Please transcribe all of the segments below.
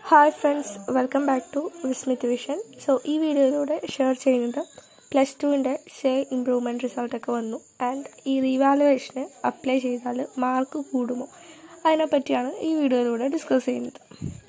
Hi friends welcome back to Vismith vision so ഈ വീഡിയോയിലൂടെ share ചെയ്യുന്നത് പ്ലസ് ടുവിൻ്റെ സേ ഇമ്പ്രൂവ്മെൻറ്റ് റിസൾട്ടൊക്കെ വന്നു ആൻഡ് ഈ റീവാലുവേഷന് അപ്ലൈ ചെയ്താൽ മാർക്ക് കൂടുമോ അതിനെപ്പറ്റിയാണ് ഈ വീഡിയോയിലൂടെ ഡിസ്കസ് ചെയ്യുന്നത്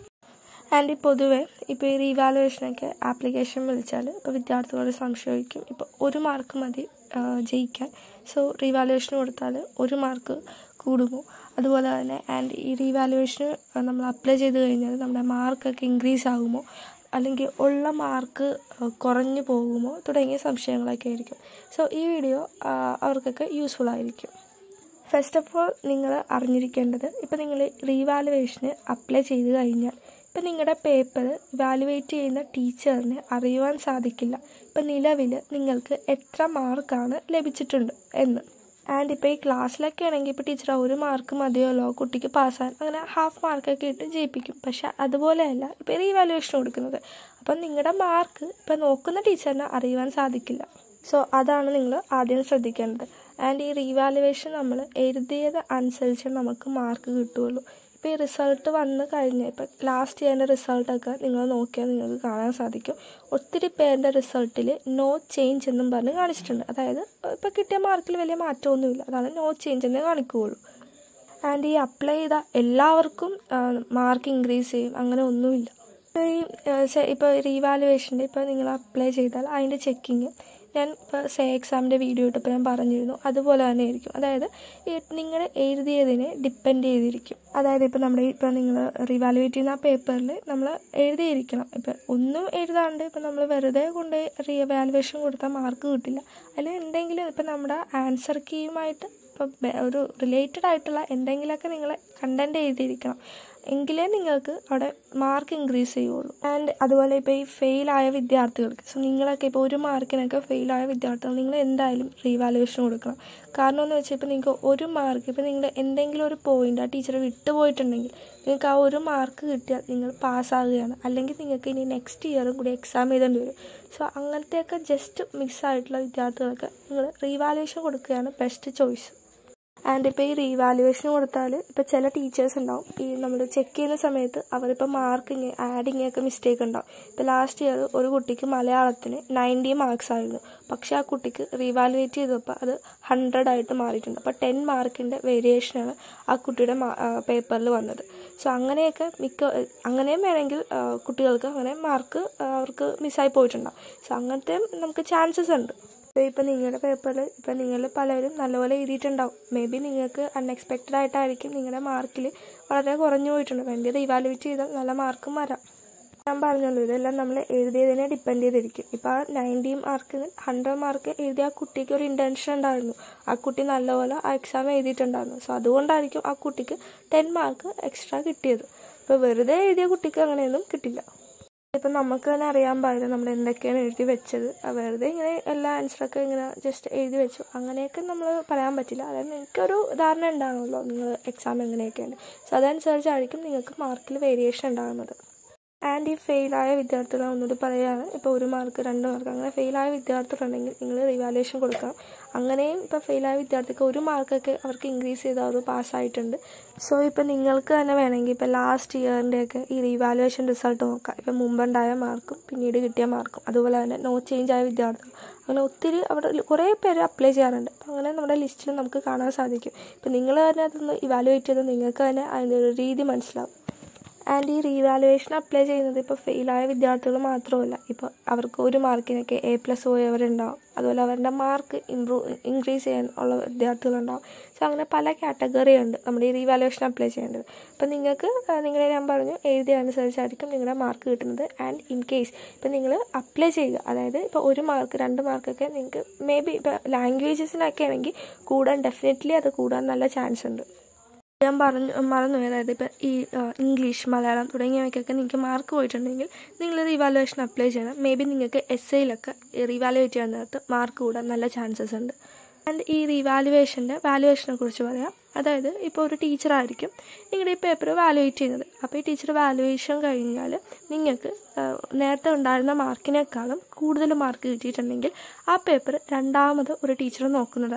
ആൻഡ് ഈ പൊതുവെ ഇപ്പോൾ ഈ റീവാലുവേഷനൊക്കെ ആപ്ലിക്കേഷൻ വിളിച്ചാൽ ഇപ്പോൾ വിദ്യാർത്ഥികളോട് സംശയിക്കും ഇപ്പോൾ ഒരു മാർക്ക് മതി ആ, ജയിക്കാൻ സോ റീവാലുവേഷൻ കൊടുത്താൽ ഒരു മാർക്ക് കൂടുമോ അതുപോലെ തന്നെ ആൻഡ് ഈ റീവാലുവേഷന് നമ്മൾ അപ്ലൈ ചെയ്ത് കഴിഞ്ഞാൽ നമ്മുടെ മാർക്കൊക്കെ ഇൻക്രീസ് ആകുമോ അല്ലെങ്കിൽ ഉള്ള മാർക്ക് കുറഞ്ഞു പോകുമോ തുടങ്ങിയ സംശയങ്ങളൊക്കെ ആയിരിക്കും സോ ഈ വീഡിയോ ആ, അവർക്കൊക്കെ യൂസ്ഫുൾ ആയിരിക്കും ഫസ്റ്റ് ഓഫ് ഓൾ നിങ്ങൾ അറിഞ്ഞിരിക്കേണ്ടത് ഇപ്പോൾ നിങ്ങൾ റീവാലുവേഷന് അപ്ലൈ ചെയ്ത് കഴിഞ്ഞാൽ ഇപ്പം നിങ്ങളുടെ പേപ്പർ ഇവാലുവേറ്റ് ചെയ്യുന്ന ടീച്ചറിന് അറിയുവാൻ സാധിക്കില്ല ഇപ്പം നിലവിൽ നിങ്ങൾക്ക് എത്ര മാർക്കാണ് ലഭിച്ചിട്ടുണ്ട് എന്ന് ആൻഡ് ഇപ്പോൾ ഈ ക്ലാസ്സിലൊക്കെ ആണെങ്കിൽ ഇപ്പോൾ ടീച്ചർ ഒരു മാർക്ക് മതിയല്ലോ കുട്ടിക്ക് പാസ്സാൻ അങ്ങനെ ഹാഫ് മാർക്കൊക്കെ ഇട്ട് ജയിപ്പിക്കും പക്ഷെ അതുപോലെയല്ല ഇപ്പോൾ റീവാലുവേഷൻ കൊടുക്കുന്നത് അപ്പം നിങ്ങളുടെ മാർക്ക് ഇപ്പം നോക്കുന്ന ടീച്ചറിന് അറിയുവാൻ സാധിക്കില്ല സോ അതാണ് നിങ്ങൾ ആദ്യം ശ്രദ്ധിക്കേണ്ടത് ആൻഡ് ഈ റീവാലുവേഷൻ നമ്മൾ എഴുതിയത് അനുസരിച്ച് നമുക്ക് മാർക്ക് കിട്ടുകയുള്ളൂ ഇപ്പോൾ ഈ റിസൾട്ട് വന്ന് കഴിഞ്ഞ് ഇപ്പോൾ ലാസ്റ്റ് ഇയറിൻ്റെ റിസൾട്ടൊക്കെ നിങ്ങൾ നോക്കിയാൽ നിങ്ങൾക്ക് കാണാൻ സാധിക്കും ഒത്തിരി പേരുടെ റിസൾട്ടിൽ നോ ചേഞ്ച് എന്നും പറഞ്ഞ് കാണിച്ചിട്ടുണ്ട് അതായത് ഇപ്പോൾ കിട്ടിയ മാർക്കിൽ വലിയ മാറ്റമൊന്നുമില്ല അതാണ് നോ ചേഞ്ച് എന്നേ കാണിക്കുകയുള്ളൂ ആൻഡ് ഈ അപ്ലൈ ചെയ്ത എല്ലാവർക്കും മാർക്ക് ഇൻക്രീസ് ചെയ്യും അങ്ങനെ ഒന്നുമില്ല ഇപ്പോൾ ഈ ഇപ്പോൾ റീവാലുവേഷൻ്റെ ഇപ്പോൾ നിങ്ങൾ അപ്ലൈ ചെയ്താൽ അതിൻ്റെ ചെക്കിങ് ഞാൻ ഇപ്പോൾ സേ എക്സാമിൻ്റെ വീഡിയോ ഇട്ടപ്പോൾ ഞാൻ പറഞ്ഞിരുന്നു അതുപോലെ തന്നെ ആയിരിക്കും അതായത് ഈ നിങ്ങൾ എഴുതിയതിനെ ഡിപ്പെൻഡ് ചെയ്തിരിക്കും അതായത് ഇപ്പോൾ നമ്മുടെ ഇപ്പോൾ നിങ്ങൾ റിവാലുവേറ്റ് ചെയ്യുന്ന ആ പേപ്പറിൽ നമ്മൾ എഴുതിയിരിക്കണം ഇപ്പോൾ ഒന്നും എഴുതാണ്ട് ഇപ്പോൾ നമ്മൾ വെറുതെ കൊണ്ട് റീവാലുവേഷൻ കൊടുത്താൽ മാർക്ക് കിട്ടില്ല അതിൽ എന്തെങ്കിലും ഇപ്പോൾ നമ്മുടെ ആൻസർ കീയുമായിട്ട് ഇപ്പോൾ ഒരു റിലേറ്റഡ് ആയിട്ടുള്ള എന്തെങ്കിലുമൊക്കെ നിങ്ങൾ കണ്ടൻറ് എഴുതിയിരിക്കണം എങ്കിലേ നിങ്ങൾക്ക് അവിടെ മാർക്ക് ഇൻക്രീസ് ചെയ്യുള്ളൂ ആൻഡ് അതുപോലെ ഇപ്പോൾ ഈ ഫെയിലായ വിദ്യാർത്ഥികൾക്ക് സോ നിങ്ങളൊക്കെ ഇപ്പോൾ ഒരു മാർക്കിനൊക്കെ ഫെയിലായ വിദ്യാർത്ഥികൾ നിങ്ങൾ എന്തായാലും റീവാലുവേഷൻ കൊടുക്കണം കാരണം എന്ന് വെച്ചാൽ ഇപ്പോൾ നിങ്ങൾക്ക് ഒരു മാർക്ക് ഇപ്പോൾ നിങ്ങൾ എന്തെങ്കിലും ഒരു പോയിന്റ് ആ ടീച്ചർ വിട്ടുപോയിട്ടുണ്ടെങ്കിൽ നിങ്ങൾക്ക് ആ ഒരു മാർക്ക് കിട്ടിയാൽ നിങ്ങൾ പാസ്സാകുകയാണ് അല്ലെങ്കിൽ നിങ്ങൾക്ക് ഇനി നെക്സ്റ്റ് ഇയറും കൂടി എക്സാം എഴുതേണ്ടി വരും സോ അങ്ങനത്തെയൊക്കെ ജസ്റ്റ് മിസ്സായിട്ടുള്ള വിദ്യാർത്ഥികൾക്ക് നിങ്ങൾ റീവാലുവേഷൻ കൊടുക്കുകയാണ് ബെസ്റ്റ് ചോയ്സ് ആൻഡ് ഇപ്പോൾ ഈ റീവാലുവേഷൻ കൊടുത്താൽ ഇപ്പോൾ ചില ടീച്ചേഴ്സ് ഉണ്ടാവും ഈ നമ്മൾ ചെക്ക് ചെയ്യുന്ന സമയത്ത് അവരിപ്പോൾ മാർക്കിങ് ആഡിങ് ഒക്കെ മിസ്റ്റേക്ക് ഉണ്ടാവും ഇപ്പോൾ ലാസ്റ്റ് ഇയർ ഒരു കുട്ടിക്ക് മലയാളത്തിന് നയൻറ്റി മാർക്സ് ആയിരുന്നു പക്ഷേ ആ കുട്ടിക്ക് റീവാലുവേറ്റ് ചെയ്തപ്പോൾ അത് ഹൺഡ്രഡ് ആയിട്ട് മാറിയിട്ടുണ്ട് അപ്പോൾ ടെൻ മാർക്കിൻ്റെ വേരിയേഷനാണ് ആ കുട്ടിയുടെ പേപ്പറിൽ വന്നത് സോ അങ്ങനെയൊക്കെ മിക്ക അങ്ങനെയും വേണമെങ്കിൽ ആ, കുട്ടികൾക്ക് അങ്ങനെ മാർക്ക് അവർക്ക് മിസ്സായി പോയിട്ടുണ്ടാവും സോ അങ്ങനത്തെ നമുക്ക് ചാൻസസ് ഉണ്ട് ഇപ്പോൾ ഇപ്പം നിങ്ങളുടെ പേപ്പറിൽ ഇപ്പം നിങ്ങൾ പലരും നല്ലപോലെ എഴുതിയിട്ടുണ്ടാവും മേ ബി നിങ്ങൾക്ക് അൺഎക്സ്പെക്റ്റഡ് ആയിട്ടായിരിക്കും നിങ്ങളുടെ മാർക്കിൽ വളരെ കുറഞ്ഞു പോയിട്ടുണ്ട് വേണ്ടി റീവാലുവേറ്റ് ചെയ്താൽ നല്ല മാർക്കും വരാം ഞാൻ പറഞ്ഞല്ലോ ഇതെല്ലാം നമ്മൾ എഴുതിയതിനെ ഡിപ്പെൻഡ് ചെയ്തിരിക്കും ഇപ്പോൾ ആ നയൻറ്റി മാർക്കിന് ഹൺഡ്രഡ് മാർക്ക് എഴുതിയ ആ കുട്ടിക്ക് ഒരു ഇൻറ്റൻഷൻ ഉണ്ടായിരുന്നു ആ കുട്ടി നല്ലപോലെ ആ എക്സാം എഴുതിയിട്ടുണ്ടായിരുന്നു സോ അതുകൊണ്ടായിരിക്കും ആ കുട്ടിക്ക് ടെൻ മാർക്ക് എക്സ്ട്രാ കിട്ടിയത് ഇപ്പോൾ വെറുതെ എഴുതിയ കുട്ടിക്ക് അങ്ങനെയൊന്നും കിട്ടില്ല ഇപ്പം നമുക്ക് തന്നെ അറിയാൻ പാടില്ല നമ്മൾ എന്തൊക്കെയാണ് എഴുതി വെച്ചത് ആ വെറുതെ ഇങ്ങനെ എല്ലാ ആൻസറൊക്കെ ഇങ്ങനെ ജസ്റ്റ് എഴുതി വെച്ചു അങ്ങനെയൊക്കെ നമ്മൾ പറയാൻ പറ്റില്ല അതായത് നിങ്ങൾക്കൊരു ധാരണ ഉണ്ടാകുമല്ലോ നിങ്ങൾ എക്സാം എങ്ങനെയൊക്കെയാണ് സോ അതനുസരിച്ചായിരിക്കും നിങ്ങൾക്ക് മാർക്കിൽ വേരിയേഷൻ ഉണ്ടാകുന്നത് ആൻഡ് ഈ ഫെയിലായ വിദ്യാർത്ഥികളെ ഒന്നുകൂടി പറയുകയാണ് ഇപ്പോൾ ഒരു മാർക്ക് രണ്ട് മാർക്ക് അങ്ങനെ ഫെയിലായ വിദ്യാർത്ഥികളുണ്ടെങ്കിൽ നിങ്ങൾ റിവാലുവേഷൻ കൊടുക്കണം അങ്ങനെയും ഇപ്പോൾ ഫെയിലായ വിദ്യാർത്ഥിക്ക് ഒരു മാർക്കൊക്കെ അവർക്ക് ഇൻക്രീസ് ചെയ്ത് അവർ പാസ്സായിട്ടുണ്ട് സോ ഇപ്പോൾ നിങ്ങൾക്ക് തന്നെ വേണമെങ്കിൽ ഇപ്പോൾ ലാസ്റ്റ് ഇയറിൻ്റെയൊക്കെ ഈ റീവാലുവേഷൻ റിസൾട്ട് നോക്കാം ഇപ്പം മുമ്പുണ്ടായ മാർക്കും പിന്നീട് കിട്ടിയ മാർക്കും അതുപോലെ തന്നെ നോ ചേഞ്ച് ആയ വിദ്യാർത്ഥികൾ അങ്ങനെ ഒത്തിരി അവിടെ കുറേ പേര് അപ്ലൈ ചെയ്യാറുണ്ട് അപ്പോൾ അങ്ങനെ നമ്മുടെ ലിസ്റ്റിൽ നമുക്ക് കാണാൻ സാധിക്കും ഇപ്പം നിങ്ങൾ തന്നെ അതൊന്ന് ഇവാലുവേറ്റ് ചെയ്ത് നിങ്ങൾക്ക് തന്നെ അതിൻ്റെ ഒരു രീതി മനസ്സിലാവും ആൻഡ് ഈ റീവാലുവേഷൻ അപ്ലൈ ചെയ്യുന്നത് ഇപ്പോൾ ഫെയിലായ വിദ്യാർത്ഥികൾ മാത്രമല്ല ഇപ്പോൾ അവർക്ക് ഒരു മാർക്കിനൊക്കെ എ പ്ലസ് പോയവരുണ്ടാവും അതുപോലെ അവരുടെ മാർക്ക് ഇമ്പ്രൂവ് ഇൻക്രീസ് ചെയ്യാൻ ഉള്ള വിദ്യാർത്ഥികളുണ്ടാവും സോ അങ്ങനെ പല കാറ്റഗറി ഉണ്ട് നമ്മുടെ ഈ റീവാലുവേഷൻ അപ്ലൈ ചെയ്യേണ്ടത് അപ്പോൾ നിങ്ങൾക്ക് നിങ്ങളെ ഞാൻ പറഞ്ഞു എഴുതിയ അനുസരിച്ചായിരിക്കും നിങ്ങളുടെ മാർക്ക് കിട്ടുന്നത് ആൻഡ് ഇൻ കേസ് ഇപ്പോൾ നിങ്ങൾ അപ്ലൈ ചെയ്യുക അതായത് ഇപ്പോൾ ഒരു മാർക്ക് രണ്ട് മാർക്കൊക്കെ നിങ്ങൾക്ക് മേ ബി ഇപ്പോൾ ലാംഗ്വേജസിനൊക്കെ ആണെങ്കിൽ കൂടാൻ ഡെഫിനറ്റ്ലി അത് കൂടാൻ നല്ല ചാൻസ് ഉണ്ട് ഞാൻ പറഞ്ഞു മറന്നു അതായത് ഇപ്പം ഈ ആ, ഇംഗ്ലീഷ് മലയാളം തുടങ്ങിയവയ്ക്കൊക്കെ നിങ്ങൾക്ക് മാർക്ക് പോയിട്ടുണ്ടെങ്കിൽ നിങ്ങൾ റീവാലുവേഷൻ അപ്ലൈ ചെയ്യണം മേ ബി നിങ്ങൾക്ക് എസ് ഐയിലൊക്കെ റീവാലുവേറ്റ് ചെയ്യാൻ നേരത്ത് മാർക്ക് കൂടാൻ നല്ല ചാൻസസ് ഉണ്ട് ആൻഡ് ഈ റീവാലുവേഷൻ്റെ വാലുവേഷനെ കുറിച്ച് പറയാം അതായത് ഇപ്പോൾ ഒരു ടീച്ചറായിരിക്കും നിങ്ങളുടെ ഈ പേപ്പർ വാലുവേറ്റ് ചെയ്യുന്നത് അപ്പോൾ ഈ ടീച്ചർ വാലുവേഷൻ കഴിഞ്ഞാൽ നിങ്ങൾക്ക് ആ, നേരത്തെ ഉണ്ടായിരുന്ന മാർക്കിനേക്കാളും കൂടുതൽ മാർക്ക് കിട്ടിയിട്ടുണ്ടെങ്കിൽ ആ പേപ്പർ രണ്ടാമത് ഒരു ടീച്ചർ നോക്കുന്നതായിരിക്കും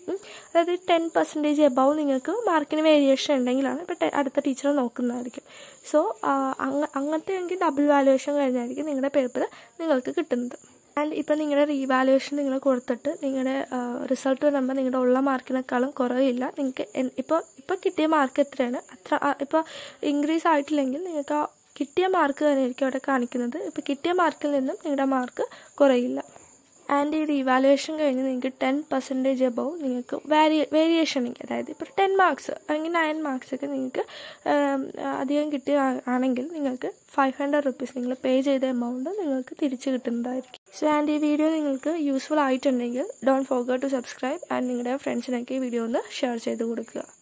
ഉം. അതായത് ടെൻ പെർസെൻറ്റേജ് എബവ് നിങ്ങൾക്ക് മാർക്കിന് വേരിയേഷൻ ഉണ്ടെങ്കിലാണ് ഇപ്പോൾ അടുത്ത ടീച്ചർ നോക്കുന്നതായിരിക്കും സോ അങ്ങനത്തെ എങ്കിൽ ഡബിൾ വാലുവേഷൻ കഴിഞ്ഞായിരിക്കും നിങ്ങളുടെ പേപ്പർ നിങ്ങൾക്ക് കിട്ടുന്നത് ആൻഡ് ഇപ്പം നിങ്ങളുടെ റീവാലുവേഷൻ നിങ്ങൾ കൊടുത്തിട്ട് നിങ്ങളുടെ റിസൾട്ട് വരുമ്പോൾ നിങ്ങളുടെ ഉള്ള മാർക്കിനേക്കാളും കുറവില്ല നിങ്ങൾക്ക് ഇപ്പോൾ ഇപ്പോൾ കിട്ടിയ മാർക്ക് എത്രയാണ് അത്ര ഇപ്പോൾ ഇൻക്രീസ് ആയിട്ടില്ലെങ്കിൽ നിങ്ങൾക്ക് ആ കിട്ടിയ മാർക്ക് തന്നെയായിരിക്കും അവിടെ കാണിക്കുന്നത് ഇപ്പോൾ കിട്ടിയ മാർക്കിൽ നിന്നും നിങ്ങളുടെ മാർക്ക് കുറയില്ല ആൻഡ് ഈ റീവാലുവേഷൻ കഴിഞ്ഞ് നിങ്ങൾക്ക് ടെൻ പെർസെൻറ്റേജ് എബവ് നിങ്ങൾക്ക് വാരി വേരിയേഷൻ ഉണ്ടെങ്കിൽ അതായത് ഇപ്പോൾ ടെൻ മാർക്സ് അല്ലെങ്കിൽ നയൻ മാർക്സ് ഒക്കെ നിങ്ങൾക്ക് അധികം കിട്ടിയ ആണെങ്കിൽ നിങ്ങൾക്ക് ഫൈവ് ഹൺഡ്രഡ് റുപ്പീസ് നിങ്ങൾ പേ ചെയ്ത എമൗണ്ട് നിങ്ങൾക്ക് തിരിച്ച് കിട്ടുന്നതായിരിക്കും സോ ആൻഡ് ഈ വീഡിയോ നിങ്ങൾക്ക് യൂസ്ഫുൾ ആയിട്ടുണ്ടെങ്കിൽ don't forget to subscribe and നിങ്ങളുടെ ഫ്രണ്ട്സിനൊക്കെ ഈ വീഡിയോ ഒന്ന് ഷെയർ ചെയ്ത് കൊടുക്കുക